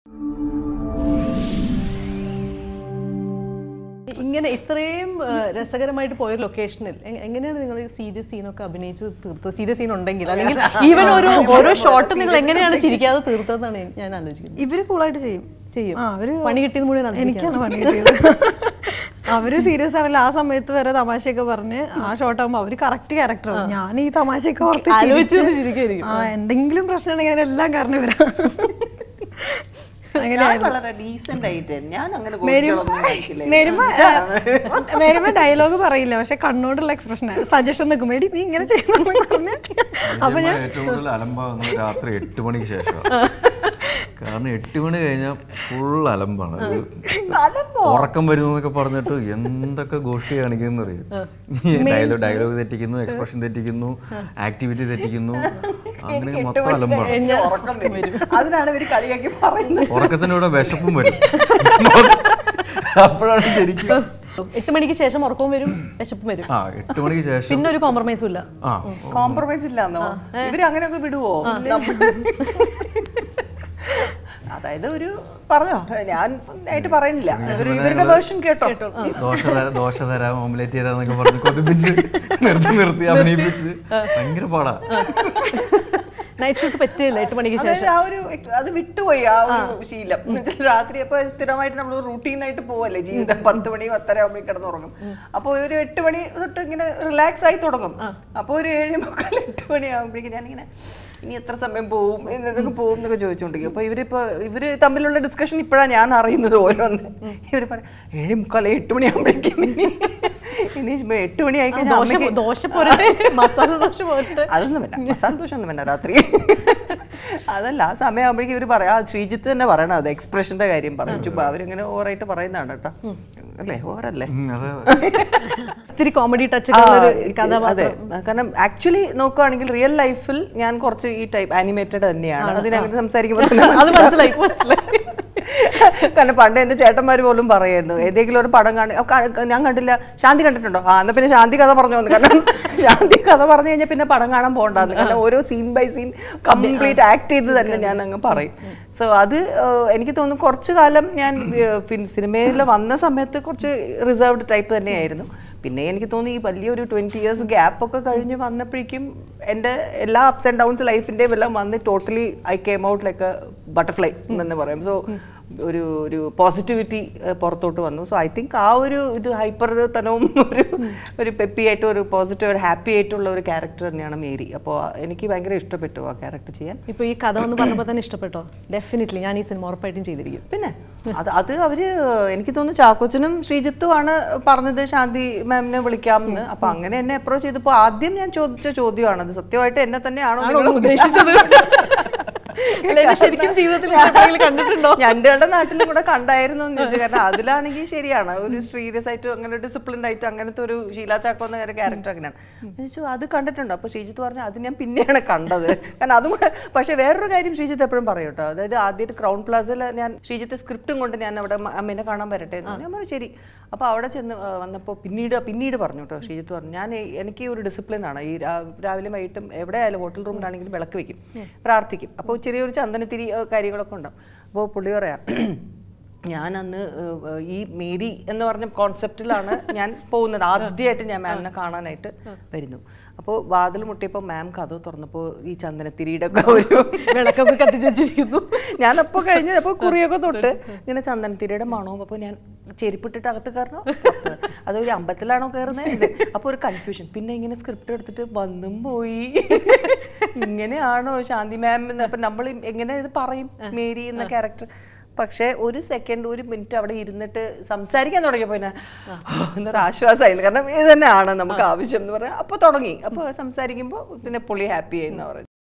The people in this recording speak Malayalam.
ഇങ്ങനെ ഇത്രയും ആ, രസകരമായിട്ട് പോയ ലൊക്കേഷനിൽ എങ്ങനെയാണ് നിങ്ങൾ ഈ സീരിയസ് സീനൊക്കെ അഭിനയിച്ച് തീർത്തത് സീരിയസ് സീൻ ഉണ്ടെങ്കിൽ അല്ലെങ്കിൽ ഈവൻ ഒരു ഓരോ ഷോട്ട് നിങ്ങൾ എങ്ങനെയാണ് ചിരിക്കാതെ തീർത്തതെന്നാണ് ഞാൻ ആലോചിക്കുന്നത് ഇവര് കൂളായിട്ട് ചെയ്യും ചെയ്യും ആ, അവര് പണി കിട്ടിയത് മുഴുവൻ അത് എനിക്കാണ് പണി കിട്ടിയത് അവര് സീരിയസ് ആണല്ലോ ആ സമയത്ത് വരെ തമാശയൊക്കെ പറഞ്ഞ് ആ ഷോട്ട് ആകുമ്പോ അവര് കറക്റ്റ് ക്യാരക്ടർ ഞാൻ ഈ തമാശയൊക്കെ ഓർത്ത് ആലോചിച്ച് ചിരിച്ച് ചിരിക്കുകയായിരിക്കും. ആ എന്തെങ്കിലും പ്രശ്നം ഉണ്ടെങ്കിൽ അതിനെല്ലാം കാരണം ഇവരാ ഞാൻ വളരെ ഡീസെന്റ് ആയിട്ട് ഞാൻ അങ്ങനെ മേരിമ കോഴികളൊന്നും കഴിക്കില്ല. മേരിമ ഇതാണ്. മേരിമ ഡയലോഗ് പറയില്ല പക്ഷെ കണ്ണോടുള്ള എക്സ്പ്രഷൻ സജഷൻ നിൽക്കും മേടി നീ ഇങ്ങനെ ചെയ്യുന്നു പറഞ്ഞ് അപ്പൊ ഞാൻ ഏറ്റവും കൂടുതൽ അലമ്പാകുന്നത് രാത്രി എട്ട് മണിക്ക് ശേഷം കാരണം എട്ട് മണി കഴിഞ്ഞാൽ ഫുൾ അലമ്പാണ് ഒരു അലമ്പോ? ഉറക്കം വരുന്നു എന്നൊക്കെ പറഞ്ഞിട്ട് എന്തൊക്കെ ഗോഷ്ടി കാണിക്കുന്നു അറിയും ഡയലോഗ് ഡയലോഗ് തെറ്റിക്കുന്നു എക്സ്പ്രഷൻ തെറ്റിക്കുന്നു ആക്ടിവിറ്റി തെറ്റിക്കുന്നു അങ്ങനെ എനിക്ക് എട്ട് മൊത്തം മണി അലമ്പാണ് കഴിഞ്ഞ് ഉറക്കം വരും. അതിനാണ് ഇവര് കളിയാക്കി പറയുന്നത് ഉറക്കത്തിൻ്റെ കൂടെ വിശപ്പും വരും അപ്പോഴാണ് ശരിക്കും എട്ട് മണിക്ക് ശേഷം ഉറക്കവും വരും വിശപ്പും വരും ആ എട്ട് മണിക്ക് ശേഷം പിന്നെ ഒരു കോംപ്രമൈസും ഇല്ല ആ കോംപ്രമൈസ് ഇല്ലാന്നോ ഇവര് അങ്ങനെയൊക്കെ വിടുവോ നമ്മ- അതായത് ഒരു പറഞ്ഞോ ഞാൻ ആയിട്ട് പറയുന്നില്ല ഇവര് ഇവരുടെ വേർഷൻ കേട്ടോ ദോശ തരാം ദോശ തരാം ഓംലെറ്റ് തരാം എന്നൊക്കെ പറഞ്ഞ് കൊതിപ്പിച്ച് നിർത്തി നിർത്തി അഭിനയിപ്പിച്ച് ഭയങ്കര പാടാ നൈറ്റ് ഷൂട്ട് പറ്റില്ല എട്ട് മണിക്ക് ശേഷം അതായത് ആ ഒരു അത് വിട്ടുപോയി ആ ഒരു ശീലം എന്നുവെച്ചാൽ രാത്രി അപ്പൊ സ്ഥിരമായിട്ട് നമ്മൾ റൂട്ടീൻ ആയിട്ട് പോവല്ലേ ജീവിതം പത്ത് മണി പത്തര ആകുമ്പോൾ കിടന്നുറങ്ങും അപ്പൊ ഒരു എട്ട് മണി തൊട്ട് ഇങ്ങനെ റിലാക്സ് ആയി തുടങ്ങും അപ്പൊ ഒരു ഏഴ് മുക്കാൽ എട്ട് മണി ആകുമ്പോഴേക്കും ഞാനിങ്ങനെ ഇനി എത്ര സമയം പോവും എന്നതൊക്കെ പോവും എന്നൊക്കെ ചോദിച്ചോണ്ടിരിക്കും അപ്പൊ ഇവരിപ്പോ ഇവര് തമ്മിലുള്ള ഡിസ്കഷൻ ഇപ്പോഴാണ് ഞാൻ അറിയുന്നത് ഓരോന്ന് ഇവര് പറയാം ഏഴ് മുക്കാൽ എട്ട് മണി ആകുമ്പോഴേക്കും ഇനി ഇനി എട്ട് മണി ആയി കഴിഞ്ഞാൽ ദോശ അമ്മയ്ക്ക് ദോശ പോരട്ടെ മസാല ദോശ പോരട്ടെ അതൊന്നും വേണ്ട മസാല ദോശ ഒന്നും വേണ്ട രാത്രി അതല്ല ആ സമയമാകുമ്പോഴേക്കും ഇവർ പറയാം ആ ശ്രീജിത്ത് തന്നെ പറയണം അത് എക്സ്പ്രഷന്റെ കാര്യം പറയും ചുമ്മാ അവരിങ്ങനെ ഓവറായിട്ട് പറയുന്നതാണ് കേട്ടോ അല്ലേ ഓവറല്ലേ ഉം, അത് ഇത്തിരി കോമഡി ടച്ച് ആ, ഒരു അതെ കഥാപാത്രം കാരണം ആക്ച്വലി നോക്കുവാണെങ്കിൽ റിയൽ ലൈഫിൽ ഞാൻ കുറച്ച് ഈ ടൈപ്പ് ആനിമേറ്റഡ് തന്നെയാണ് അതിനങ്ങനെ സംസാരിക്കുമ്പോൾ തന്നെ അത് മനസ്സിലായി മനസ്സിലായി കാരണം പണ്ട് എന്റെ ചേട്ടന്മാർ പോലും പറയായിരുന്നു ഏതെങ്കിലും ഒരു പടം കാണി അപ്പൊ ക- ഞാൻ കണ്ടില്ല ശാന്തി കണ്ടിട്ടുണ്ടോ ആ എന്നാ പിന്നെ ശാന്തി കഥ പറഞ്ഞു വന്നു കാരണം ശാന്തി കഥ പറഞ്ഞു കഴിഞ്ഞാൽ പിന്നെ പടം കാണാൻ പോകണ്ടെന്ന് കാരണം ഓരോ scene by scene complete act ചെയ്ത് തന്നെ ഞാൻ അങ്ങ് പറയും സോ അത് ഏഹ്, എനിക്ക് തോന്നുന്നു കുറച്ചു കാലം ഞാൻ ഏഹ്, പിന്നെ സിനിമയിൽ വന്ന സമയത്ത് കുറച്ച് റിസർവ്ഡ് ടൈപ്പ് തന്നെയായിരുന്നു പിന്നെ എനിക്ക് തോന്നി ഈ വലിയൊരു ട്വൻറ്റി ഇയേഴ്സ് ഗ്യാപ്പ് ഒക്കെ കഴിഞ്ഞ് വന്നപ്പോഴേക്കും എൻ്റെ എല്ലാ അപ്സ് ആൻഡ് ഡൗൺസ് ലൈഫിൻ്റെയും എല്ലാം വന്ന് totally I came out like a butterfly എന്ന് പറയും സോ ഒരു ഒരു പോസിറ്റിവിറ്റി പുറത്തോട്ട് വന്നു സോ ഐ തിങ്ക് ആ ഒരു ഇത് ഹൈപ്പർ തനവും ഒരു ഒരു പെപ്പി ആയിട്ട് ഒരു പോസിറ്റീവ് ഒരു ഹാപ്പി ആയിട്ടുള്ള ഒരു ക്യാരക്ടർ തന്നെയാണ് മേരി അപ്പോൾ എനിക്ക് ഭയങ്കര ഇഷ്ടപ്പെട്ടു ആ ക്യാരക്ടർ ചെയ്യാൻ ഇപ്പൊ ഈ കഥ എന്ന് പറഞ്ഞപ്പോൾ തന്നെ ഇഷ്ടപ്പെട്ടോ ഡെഫിനറ്റ്ലി ഞാൻ ഈ സിനിമ ഉറപ്പായിട്ടും ചെയ്തിരിക്കും പിന്നെ അത് അത് അവര് എനിക്ക് തോന്നുന്നു ചാക്കോച്ചനും ശ്രീജിത്തുമാണ് പറഞ്ഞത് ശാന്തി മാമിനെ വിളിക്കാമെന്ന് അപ്പൊ അങ്ങനെ എന്നെ അപ്രോച്ച് ചെയ്തപ്പോ ആദ്യം ഞാൻ ചോദിച്ച ചോദ്യമാണത് സത്യമായിട്ട് എന്നെ തന്നെയാണോ ആണോ നിങ്ങൾ ഉദ്ദേശിച്ചത് അല്ല, ഇത് ശരിക്കും ജീവിതത്തിൽ എപ്പോഴെങ്കിലും കണ്ടിട്ടുണ്ടോ ഞങ്ങളുടെ നാട്ടിലും കൂടെ കണ്ടായിരുന്നു എന്ന് ചോദിച്ചു കാരണം അതിലാണെങ്കിൽ ശരിയാണ് ഒരു സീരിയസ് ആയിട്ട് അങ്ങനെ ഡിസിപ്ലിൻഡ് ആയിട്ട് അങ്ങനത്തെ ഒരു ഷീല ചാക്കോ എന്ന ക്യാരക്ടർ അങ്ങനെയാണ് ഞാൻ ചോദിച്ചു അത് കണ്ടിട്ടുണ്ടോ അപ്പൊ ശ്രീജിത്ത് പറഞ്ഞു അത് ഞാൻ പിന്നെയാണ് കണ്ടത് കാരണം അതും കൂടെ പക്ഷെ വേറൊരു കാര്യം ശ്രീജിത്ത് എപ്പോഴും പറയും കേട്ടോ അതായത് ആദ്യമായിട്ട് ക്രൗൺ പ്ലാസയിൽ ഞാൻ ശ്രീജിത്ത് സ്ക്രിപ്റ്റും കൊണ്ട് ഞാൻ അവിടെ മ- അമ്മേനെ കാണാൻ വരട്ടെ എന്ന് പറഞ്ഞു. ഞാൻ പറഞ്ഞു ശരി അപ്പോൾ അവിടെ ചെന്ന് ആ, വന്നപ്പോൾ പിന്നീട് പിന്നീട് പറഞ്ഞു കേട്ടോ ശ്രീജിത്ത് പറഞ്ഞു ഞാൻ ഈ- എനിക്ക് ഒരു ഡിസിപ്ലിൻ ആണ് ഈ രാ- രാവിലെ വൈകിട്ടും എവിടെ ആയാലും ഹോട്ടൽ റൂമിലാണെങ്കിലും വിളക്ക് വെക്കും പ്രാർത്ഥിക്കും അപ്പോൾ ചെറിയൊരു ചന്ദനത്തിരി ആ, കാര്യങ്ങളൊക്കെ ഉണ്ടാവും അപ്പോൾ പുള്ളി പറയാം ഞാൻ അന്ന് ഏഹ്, ഏഹ്, ഈ മേരി എന്ന് പറഞ്ഞ കോൺസെപ്റ്റിലാണ് ഞാൻ പോകുന്നത് ആദ്യമായിട്ട് ഞാൻ മാമിനെ കാണാനായിട്ട് വരുന്നു അപ്പോൾ വാതിൽ മുട്ടിയപ്പോൾ മാം കഥ തുറന്നപ്പോൾ ഈ ചന്ദനത്തിരിയുടെ ഒക്കെ ഒരു വിളക്കൊക്കെ കത്തിച്ച് വെച്ചിരിക്കുന്നു ഞാനപ്പോൾ കഴിഞ്ഞ് അപ്പോൾ കുറിയൊക്കെ തൊട്ട് ഇങ്ങനെ ചന്ദനത്തിരിയുടെ മണവും അപ്പോൾ ഞാൻ ചെരുപ്പിട്ടിട്ട് അകത്ത് കയറണോ പുറത്ത്? അതോ ഒരു അമ്പലത്തിലാണോ കയറുന്നത് അപ്പോൾ ഒരു കൺഫ്യൂഷൻ പിന്നെ ഇങ്ങനെ സ്ക്രിപ്റ്റ് എടുത്തിട്ട് വന്നും പോയി ഇങ്ങനെയാണോ ശാന്തി മാം എന്ന് അപ്പം നമ്മൾ എങ്ങനെ ഇത് പറയും മേരി എന്ന ക്യാരക്ടർ പക്ഷേ ഒരു സെക്കൻഡ് ഒരു മിനിറ്റ് അവിടെ ഇരുന്നിട്ട് സംസാരിക്കാൻ തുടങ്ങിയപ്പോൾ പിന്നെ എന്നൊരു ആശ്വാസമായിരുന്നു കാരണം ഇത് തന്നെയാണ് നമുക്ക് ആവശ്യം എന്ന് പറഞ്ഞാൽ അപ്പോൾ തുടങ്ങി അപ്പോൾ സംസാരിക്കുമ്പോൾ പിന്നെ പുള്ളി ഹാപ്പി ആയി എന്ന് പറഞ്ഞു